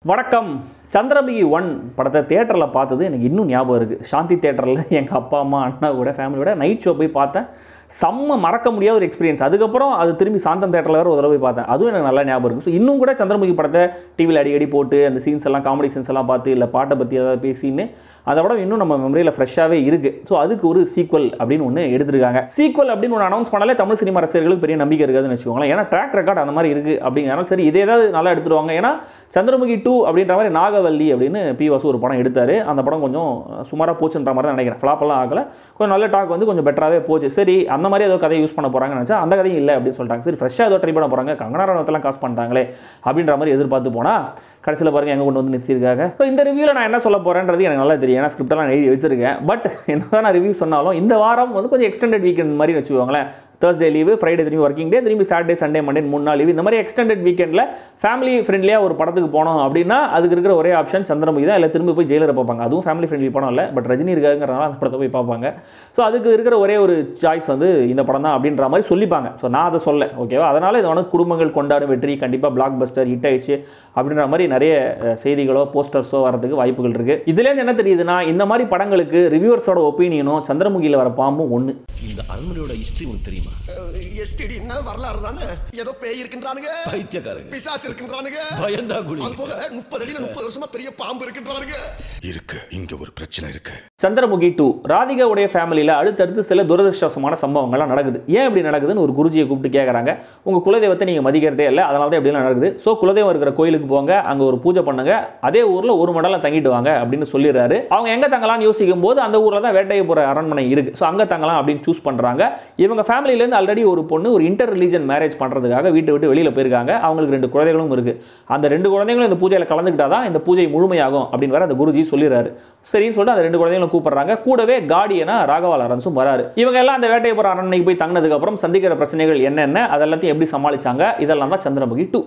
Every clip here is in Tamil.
வணக்கம் சந்திரமுகி ஒன் படத்தை தேட்டரில் பார்த்தது எனக்கு இன்னும் ஞாபகம் இருக்குது சாந்தி தேட்டரில் எங்கள் அப்பா அம்மா அண்ணா கூட ஃபேமிலியோட நைட் ஷோ போய் பார்த்தேன் செம்ம மறக்க முடியாத ஒரு எக்ஸ்பீரியன்ஸ் அதுக்கப்புறம் அது திரும்பி சாந்தம் தேட்டரில் வேறு ஒரு தடவை போய் பார்த்தேன் அதுவும் எனக்கு நல்லா ஞாபகம் இருக்குது ஸோ இன்னும் கூட சந்திரமுகி படத்தை டிவியில் அடிக்கடி போட்டு அந்த சீன்ஸ் எல்லாம் காமெடி சீன்ஸ் எல்லாம் பார்த்து இல்லை பாட்டை பற்றி ஏதாவது பேசின்னு அந்த படம் இன்னும் நம்ம மெமரியில் ஃப்ரெஷ்ஷாகவே இருக்குது ஸோ அதுக்கு ஒரு சீக்வல் அப்படின்னு ஒன்று எடுத்திருக்காங்க சீக்வல் அப்படின்னு ஒன்று அனௌன்ஸ் பண்ணாலே தமிழ் சினிமா ரசிகர்களுக்கு பெரிய நம்பிக்கை இருக்காதுன்னு வச்சுக்கோங்களேன் ஏன்னா ட்ராக் ரெக்கார்ட் அந்த மாதிரி இருக்குது அப்படிங்கிறனால சரி இதே ஏதாவது நல்லா எடுத்துருவாங்க ஏன்னா சந்திரமுகி டூ அப்படின்ற மாதிரி நாகவல்லி அப்படின்னு பி வாசு ஒரு படம் எடுத்தார் அந்த படம் கொஞ்சம் சுமாராக போச்சுன்ற மாதிரி தான் நினைக்கிறேன் ஃப்ளாப்பெல்லாம் ஆகல கொஞ்சம் நல்ல டாக் வந்து கொஞ்சம் பெட்டராகவே போச்சு சரி அந்த மாதிரி ஏதோ கதையை யூஸ் பண்ண போகிறாங்கன்னு நினச்சா அந்த கதையும் இல்லை அப்படின்னு சொல்லிட்டாங்க சரி ஃப்ரெஷ்ஷாக ஏதோ ட்ரை பண்ண போகிறாங்க கங்கனா ரனத்தெல்லாம் காசு பண்ணிட்டாங்களே அப்படின்ற மாதிரி எதிர்பார்த்து போனால் கடைசியில் பாருங்க எங்கே கொண்டு வந்து நிறுத்தியிருக்காங்க ஸோ இந்த ரிவ்யூவில் நான் என்ன சொல்ல போகிறேன்றது எனக்கு நல்லா தெரியும் ஏன்னா ஸ்கிரிப்டெல்லாம் எழுதி வச்சிருக்கேன் பட் என்னதான் நான் ரிவ்யூ சொன்னாலும் இந்த வாரம் வந்து கொஞ்சம் எக்ஸ்டெண்டட் வீக்கெண்ட் மாதிரி வச்சுக்கோங்களேன் தேர்ஸ்டே லீவு ஃப்ரைடே திரும்பி ஒர்க்கிங் டே திரும்பி சாட்டர்டே சண்டே மண்டே மூணு நாள் லீவு இந்த மாதிரி எக்ஸ்டெண்டட் வீக்கெண்டில் ஃபேமிலி ஃப்ரெண்ட்லியாக ஒரு படத்துக்கு போனோம் அப்படின்னா அதுக்கு இருக்கிற ஒரே ஆப்ஷன் சந்திரமுகி தான் இல்லை திரும்பி போய் ஜெயிலரை பார்ப்பாங்க அதுவும் ஃபேமிலி ஃப்ரெண்ட்லி படம் இல்லை பட் ரஜினி இருக்காங்கிறனால அந்த படத்தை போய் பார்ப்பாங்க ஸோ அதுக்கு இருக்கிற ஒரே ஒரு சாய்ஸ் வந்து இந்த படம் தான் அப்படின்ற மாதிரி சொல்லிப்பாங்க ஸோ நான் அதை சொல்ல ஓகேவா அதனால் இது வந்து குடும்பங்கள் கொண்டாடும் வெற்றி கண்டிப்பாக பிளாக் பஸ்டர் ஹிட் ஆயிடுச்சு அப்படின்ற மாதிரி நிறைய அஹ், செய்திகளோ போஸ்டர்ஸோ வரதுக்கு வாய்ப்புகள் இருக்குது இதுலேருந்து என்ன தெரியுதுன்னா இந்த மாதிரி படங்களுக்கு ரிவ்யூவர்ஸோட ஒப்பீனியனும் சந்திரமுகியில் வர பாம்பும் ஒன்று இந்த அரண்மனையோட ஹிஸ்டரி உனக்கு தெரியுமா எஸ்டிடின்னா வரலாறு தானே ஏதோ பேய் இருக்கின்றானுங்க பைத்தியக்காரங்க பிசாசு இருக்கின்றானுங்க பயந்தா குழி அது போக முப்பது அடியில முப்பது வருஷமா பெரிய பாம்பு இருக்கின்றானுங்க இருக்கு இங்க ஒரு பிரச்சனை இருக்கு சந்திரமுகி டூ ராதிகாவுடைய ஃபேமிலியில் அடுத்தடுத்து சில துரதிருஷ்டவசமான சம்பவங்கள்லாம் நடக்குது ஏன் இப்படி நடக்குதுன்னு ஒரு குருஜியை கூப்பிட்டு கேட்குறாங்க உங்கள் குலதெய்வத்தை நீங்கள் மதிக்கிறதே இல்லை அதனால தான் இப்படிலாம் நடக்குது ஸோ குலதெய்வம் இருக்கிற கோயிலுக்கு போங்க அங்கே ஒரு பூஜை பண்ணுங்க அதே ஊரில் ஒரு மடலாம் தங்கிட்டு வாங்க அப்படின்னு சொல்லிடுறாரு அவங்க எங்கே தங்கலாம்னு யோசிக்கும் போது அந்த ஊரில் தான் வேட்டையபுர அரண்மனை இருக்குது ஸோ அங்கே தங்கலாம் அப்படின்னு சூஸ் பண்ணுறாங்க இவங்க ஃபேமிலியிலேருந்து ஆல்ரெடி ஒரு பொண்ணு ஒரு இன்டர் ரிலீஜன் மேரேஜ் பண்ணுறதுக்காக வீட்டை விட்டு வெளியில் போயிருக்காங்க அவங்களுக்கு ரெண்டு குழந்தைகளும் இருக்குது அந்த ரெண்டு குழந்தைகளும் இந்த பூஜையில் கலந்துக்கிட்டா தான் இந்த பூஜை முழுமையாகும் அப்படின்னு வேற அந்த குருஜி சொல்லிடுறாரு சரின்னு சொல்லிட்டு அந்த ரெண்டு குழந்தைகளும் கூப்பிடுறாங்க கூடவே கார்டியனா ராகவா லாரன்ஸும் வராரு இவங்க எல்லாம் அந்த வேட்டையபுரம் அரண்மனைக்கு போய் தங்கினதுக்கு அப்புறம் சந்திக்கிற பிரச்சனைகள் என்னென்ன அதெல்லாத்தையும் எப்படி சமாளிச்சாங்க இதெல்லாம் தான் சந்திரமுகி டூ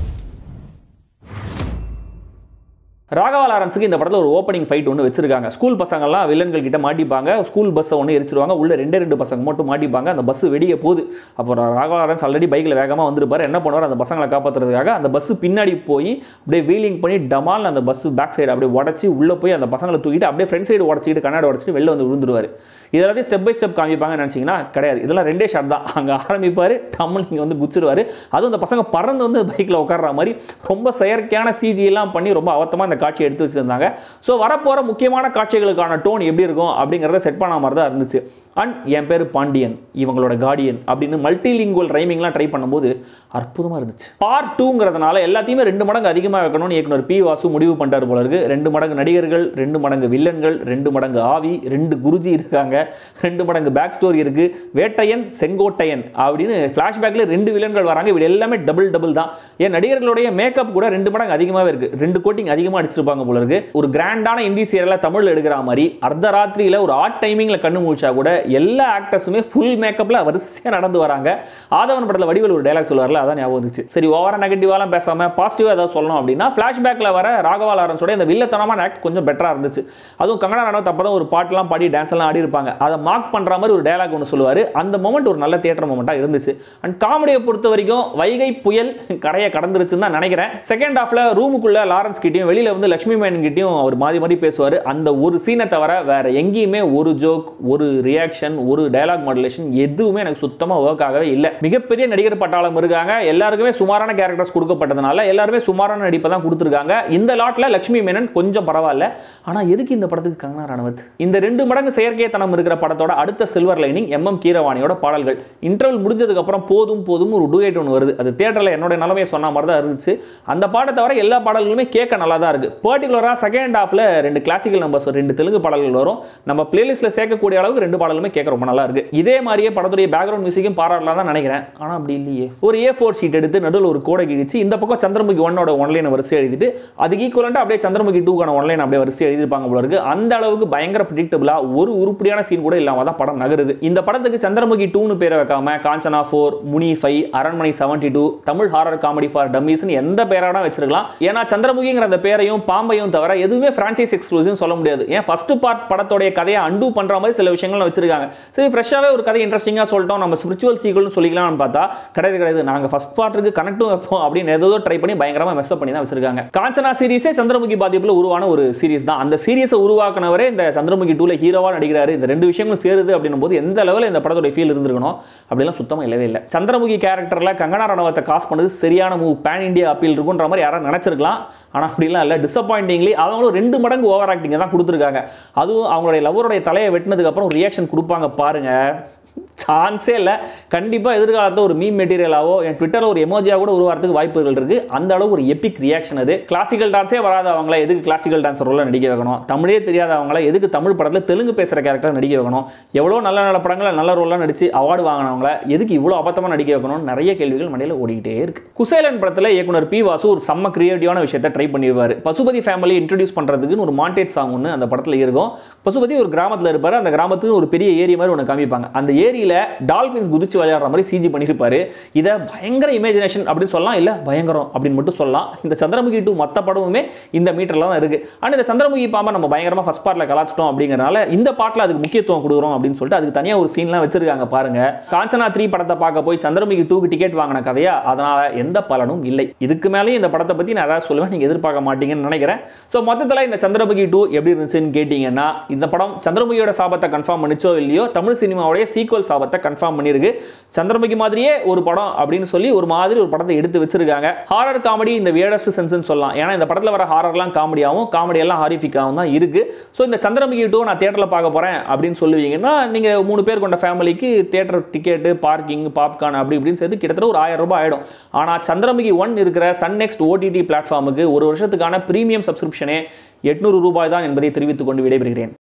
ராகவா லாரன்ஸுக்கு இந்த படத்தில் ஒரு ஓப்பனிங் ஃபைட் ஒன்று வச்சிருக்காங்க ஸ்கூல் பசங்கள்லாம் வில்லன்கள் கிட்ட மாட்டிப்பாங்க ஸ்கூல் பஸ்ஸை ஒன்று எரிச்சிருவாங்க உள்ள ரெண்டே ரெண்டு பசங்க மட்டும் மாட்டிப்பாங்க அந்த பஸ் வெடிய போகுது அப்போ ராகவா லாரன்ஸ் ஆல்ரெடி பைக்கில் வேகமாக வந்திருப்பாரு என்ன பண்ணுவார் அந்த பசங்களை காப்பாற்றுறதுக்காக அந்த பஸ் பின்னாடி போய் அப்படியே வீலிங் பண்ணி டமால் அந்த பஸ் பேக் சைடு அப்படியே உடச்சி உள்ளே போய் அந்த பசங்களை தூக்கிட்டு அப்படியே ஃப்ரண்ட் சைடு உடச்சிட்டு கண்ணாடி உடச்சிட்டு வெளில வந்து விழுந்துருவாரு இதெல்லாத்தையும் ஸ்டெப் பை ஸ்டெப் காமிப்பாங்கன்னு நினச்சிங்கன்னா கிடையாது இதெல்லாம் ரெண்டே ஷாட் தான் அங்கே ஆரம்பிப்பார் டம்மல் இங்கே வந்து குச்சிருவார் அதுவும் அந்த பசங்க பறந்து வந்து பைக்கில் உட்கார்ற மாதிரி ரொம்ப செயற்கையான சிஜி எல்லாம் பண்ணி ரொம்ப அவத்தமாக இந்த காட்சி எடுத்து வச்சுருந்தாங்க ஸோ வரப்போகிற முக்கியமான காட்சிகளுக்கான டோன் எப்படி இருக்கும் அப்படிங்கிறத செட் பண்ண மாதிரி தான் இருந்துச்சு அண்ட் என் பேர் பாண்டியன் இவங்களோட கார்டியன் அப்படின்னு மல்டிலிங்குவல் ரைமிங்லாம் ட்ரை பண்ணும்போது அற்புதமாக இருந்துச்சு பார்ட் டூங்கிறதுனால எல்லாத்தையுமே ரெண்டு மடங்கு அதிகமாக வைக்கணும்னு இயக்குனர் பி வாசு முடிவு பண்ணிட்டார் போல இருக்கு ரெண்டு மடங்கு நடிகர்கள் ரெண்டு மடங்கு வில்லன்கள் ரெண்டு மடங்கு ஆவி ரெண்டு குருஜி இருக்காங்க ரெண்டு மடங்கு பேக் ஸ்டோரி இருக்கு வேட்டையன் செங்கோட்டையன் அப்படின்னு ஃப்ளாஷ்பேக்கில் ரெண்டு வில்லன்கள் வராங்க இப்படி எல்லாமே டபுள் டபுள் தான் ஏன் நடிகர்களுடைய மேக்கப் கூட ரெண்டு மடங்கு அதிகமாகவே இருக்கு ரெண்டு கோட்டிங் அதிகமாக அடிச்சிருப்பாங்க போல இருக்கு ஒரு கிராண்டான இந்தி சீரியலை தமிழில் எடுக்கிற மாதிரி அர்த்தராத்திரியில் ஒரு ஆட் டைமிங்கில் கண்ணு முழிச்சா கூட எல்லா ஆக்டர்ஸுமே ஃபுல் மேக்கப்பில் வரிசையாக நடந்து வராங்க ஆதவன் படத்தில் வடிவில் ஒரு டைலாக் சொல்லுவார்ல அதான் ஞாபகம் வந்துச்சு சரி ஓவரா நெகட்டிவாலாம் பேசாமல் பாசிட்டிவாக ஏதாவது சொல்லணும் அப்படின்னா ஃப்ளாஷ்பேக்கில் வர ராகவா லாரன்ஸோட இந்த வில்லத்தனமான ஆக்ட் கொஞ்சம் பெட்டராக இருந்துச்சு அதுவும் கங்கனா ரனவத் அப்போ தான் ஒரு பாட்டெல்லாம் பாடி டான்ஸ் எல்லாம் ஆடி இருப்பாங்க அதை மார்க் பண்ணுற மாதிரி ஒரு டைலாக் ஒன்று சொல்லுவார் அந்த மொமெண்ட் ஒரு நல்ல தியேட்டர் மொமெண்ட்டாக இருந்துச்சு அண்ட் காமெடியை பொறுத்த வரைக்கும் வைகை புயல் கரையை கடந்துருச்சுன்னு தான் நினைக்கிறேன் செகண்ட் ஹாஃப்ல ரூமுக்குள்ள லாரன்ஸ் கிட்டயும் வெளியில வந்து லட்சுமி மேனன் கிட்டயும் அவர் மாறி மாறி பேசுவார் அந்த ஒரு சீனை தவிர வேற எங்கேயுமே ஒரு ஜோக் ஒரு ரியாக்ஷன் ஒரு டயலாக் மாடுலேஷன் எதுவுமே எனக்கு சுத்தமாக ஒர்க் ஆகவே இல்லை மிகப்பெரிய நடிகர் பட்டாளம் இருக்காங்க எல்லாருக்குமே சுமாரான கேரக்டர்ஸ் கொடுக்கப்பட்டதுனால எல்லாருமே சுமாரான நடிப்பை தான் கொடுத்துருக்காங்க இந்த லாட்ல லட்சுமி மேனன் கொஞ்சம் பரவாயில்ல ஆனால் எதுக்கு இந்த படத்துக்கு கங்கனா ரனவத் இந்த ரெண்டு மடங்கு செயற்கைத்தனம் இருக்கிற படத்தோட அடுத்த சில்வர் லைனிங் எம் எம் கீரவாணியோட பாடல்கள் இன்டர்வல் முடிஞ்சதுக்கு அப்புறம் போதும் போதும் ஒரு டூயட் ஒன்று வருது அது தேட்டரில் என்னோட நிலைமையை சொன்ன மாதிரி தான் இருந்துச்சு அந்த பாட்டை தவிர எல்லா பாடல்களுமே கேட்க நல்லா தான் இருக்கு பர்டிகுலராக செகண்ட் ஹாஃப்ல ரெண்டு கிளாசிக்கல் நம்பர்ஸ் ரெண்டு தெலுங்கு பாடல்கள் வரும் நம்ம பிளேலிஸ்ட்ல சேர்க்கக்கூடிய அளவுக்கு ரெண்டு பாடலுமே கேட்க ரொம்ப நல்லா இருக்கு இதே மாதிரியே படத்துடைய பேக்ரவுண்ட் மியூசிக்கும் பாராட்டலாம் தான் நினைக்கிறேன் ஆனால் அப்படி இல்லையே ஒரு ஏ ஃபோர் ஷீட் எடுத்து நடுவில் ஒரு கோடை கிழிச்சு இந்த பக்கம் சந்திரமுகி ஒன்னோட ஒன்லைன் வரிசை எழுதிட்டு அதுக்கு ஈக்குவலண்டா அப்படியே சந்திரமுகி டூக்கான ஒன்லைன் அப்படியே வரிசை எழுதிருப்பாங்க போல இருக்கு அந்த அளவுக்கு பயங்கர ப்ரிடிக்டபிளா ஒரு உருப்படியான சீன் கூட இல்லாம தான் படம் நகருது இந்த படத்துக்கு சந்திரமுகி டூனு பேரை வைக்காம Kanchana four Muni five Aranmanai seventy two Tamil horror comedy for டம்மீஸ்னு எந்த பேராட வச்சிருக்கலாம் ஏன்னா சந்திரமுகிங்கிற அந்த பேரையும் பாம்பையும் தவிர எதுவுமே பிரான்ச்சைஸ் எக்ஸ்க்ளூசிவ் சொல்ல முடியாது ஏன் ஃபர்ஸ்ட் பார்ட் படத்தோடைய கதையை அண்டு பண்ற மாதிரி சில விஷயங்கள் வச்சிருக்காங்க வச்சிருக்காங்க சரி ஃப்ரெஷ்ஷாகவே ஒரு கதை இன்ட்ரெஸ்டிங்காக சொல்லிட்டோம் நம்ம ஸ்பிரிச்சுவல் சீக்கிள்னு சொல்லிக்கலாம்னு பார்த்தா கிடையாது கிடையாது நாங்கள் ஃபஸ்ட் பார்ட்டுக்கு கனெக்டும் வைப்போம் அப்படின்னு ஏதோ ட்ரை பண்ணி பயங்கரமாக மெஸ்அப் பண்ணி தான் வச்சிருக்காங்க காஞ்சனா சீரிஸே சந்திரமுகி பாதிப்பில் உருவான ஒரு சீரிஸ் தான் அந்த சீரிஸை உருவாக்குனவரே இந்த சந்திரமுகி டூல ஹீரோவா நடிக்கிறாரு இந்த ரெண்டு விஷயங்களும் சேருது அப்படின்னும் போது எந்த லெவலில் இந்த படத்தோட ஃபீல் இருந்திருக்கணும் அப்படிலாம் சுத்தமாக இல்லவே இல்லை சந்திரமுகி கேரக்டரில் கங்கனா ரணவத்தை காசு பண்ணது சரியான மூவ் பேன் இந்தியா அப்பீல் இருக்குன்ற மாதிரி யாரும் நினச்சிருக்கலாம் ஆனால் அப்படிலாம் இல்லை டிசப்பாயிண்டிங்லி அவங்களும் ரெண்டு மடங்கு ஓவர் ஆக்டிங்கை தான் கொடுத்துருக்காங்க அதுவும் அவங்களுடைய லவருடைய தலையை வெட்டினதுக்கப்புறம் ஒரு ரியாக்ஷன் கொடுப்பாங்க பாருங்க சான்ஸே இல்லை கண்டிப்பாக எதிர்காலத்தில் ஒரு மீம் மெட்டீரியலாவோ என் ட்விட்டரில் ஒரு எமோஜியாக கூட உருவாகிறதுக்கு வாய்ப்புகள் இருக்குது அந்த அளவுக்கு ஒரு எபிக் ரியாக்ஷன் அது கிளாசிக்கல் டான்ஸே வராதவங்கள எதுக்கு கிளாசிக்கல் டான்ஸ் ரோலில் நடிக்க வைக்கணும் தமிழே தெரியாதவங்கள எதுக்கு தமிழ் படத்தில் தெலுங்கு பேசுகிற கேரக்டர் நடிக்க வைக்கணும் எவ்வளோ நல்ல நல்ல படங்களை நல்ல ரோலாக நடிச்சு அவார்டு வாங்கினவங்கள எதுக்கு இவ்வளோ அபத்தமாக நடிக்க வைக்கணும்னு நிறைய கேள்விகள் மண்டையில் ஓடிக்கிட்டே இருக்கு குசேலன் படத்தில் இயக்குனர் பி வாசு ஒரு செம்ம கிரியேட்டிவான விஷயத்தை ட்ரை பண்ணிடுவார் பசுபதி ஃபேமிலி இன்ட்ரடியூஸ் பண்ணுறதுக்குன்னு ஒரு மாண்டேட் சாங் ஒன்று அந்த படத்தில் இருக்கும் பசுபதி ஒரு கிராமத்தில் இருப்பார் அந்த கிராமத்துக்கு ஒரு பெரிய ஏரி மாதிரி ஒன்று காமிப்பாங்க அந்த ஏரியில் டால்ஃபின்ஸ் குதிச்சு விளையாடுற மாதிரி சிஜி பண்ணியிருப்பாரு இதை பயங்கர இமேஜினேஷன் அப்படின்னு சொல்லலாம் இல்லை பயங்கரம் அப்படின்னு மட்டும் சொல்லலாம் இந்த சந்திரமுகி டூ மொத்த படமுமே இந்த மீட்டரில் தான் இருக்குது ஆனால் இந்த சந்திரமுகி பாம்பை நம்ம பயங்கரமாக ஃபஸ்ட் பார்ட்டில் கலாச்சிட்டோம் அப்படிங்கிறனால இந்த பாட்டில் அதுக்கு முக்கியத்துவம் கொடுக்குறோம் அப்படின்னு சொல்லிட்டு அதுக்கு தனியாக ஒரு சீன்லாம் வச்சிருக்காங்க பாருங்க காஞ்சனா த்ரீ படத்தை பார்க்க போய் சந்திரமுகி டூக்கு டிக்கெட் வாங்கின கதையா அதனால எந்த பலனும் இல்லை இதுக்கு மேலேயும் இந்த படத்தை பற்றி நான் ஏதாவது சொல்லுவேன் நீங்கள் எதிர்பார்க்க மாட்டீங்கன்னு நினைக்கிறேன் ஸோ மொத்தத்தில் இந்த சந்திரமுகி டூ எப்படி இருந்துச்சுன்னு கேட்டிங்கன்னா இந்த படம் சந்திரமுகியோட சாபத்தை கன்ஃபார்ம் பண்ணிச்சோ இல்லையோ தமிழ் சினிமாவுடைய சீக்வல் சாபத்தை கன்ஃபார்ம் பண்ணியிருக்கு சந்திரமுகி மாதிரியே ஒரு படம் அப்படின்னு சொல்லி ஒரு மாதிரி ஒரு படத்தை எடுத்து வச்சிருக்காங்க ஹாரர் காமெடி இந்த வியடஸ்ட் சென்ஸ்னு சொல்லலாம் ஏன்னா இந்த படத்தில் வர ஹாரர்லாம் காமெடியாகவும் காமெடி எல்லாம் ஹாரிஃபிக்காகவும் தான் இருக்கு ஸோ இந்த சந்திரமுகி டூ நான் தேட்டரில் பார்க்க போகிறேன் அப்படின்னு சொல்லுவீங்கன்னா நீங்கள் மூணு பேர் கொண்ட ஃபேமிலிக்கு தேட்டர் டிக்கெட்டு பார்க்கிங் பாப்கார்ன் அப்படி இப்படின்னு சேர்த்து கிட்டத்தட்ட ஒரு ஆயிரம் ரூபாய் ஆயிடும் ஆனால் சந்திரமுகி ஒன் இருக்கிற சன் நெக்ஸ்ட் ஓடிடி பிளாட்ஃபார்முக்கு ஒரு வருஷத்துக்கான பிரீமியம் சப்ஸ்கிரிப்ஷனே எட்நூறு ரூபாய் தான் என்பதை தெரிவித்துக் கொண்டு விடைபெறுகிறேன்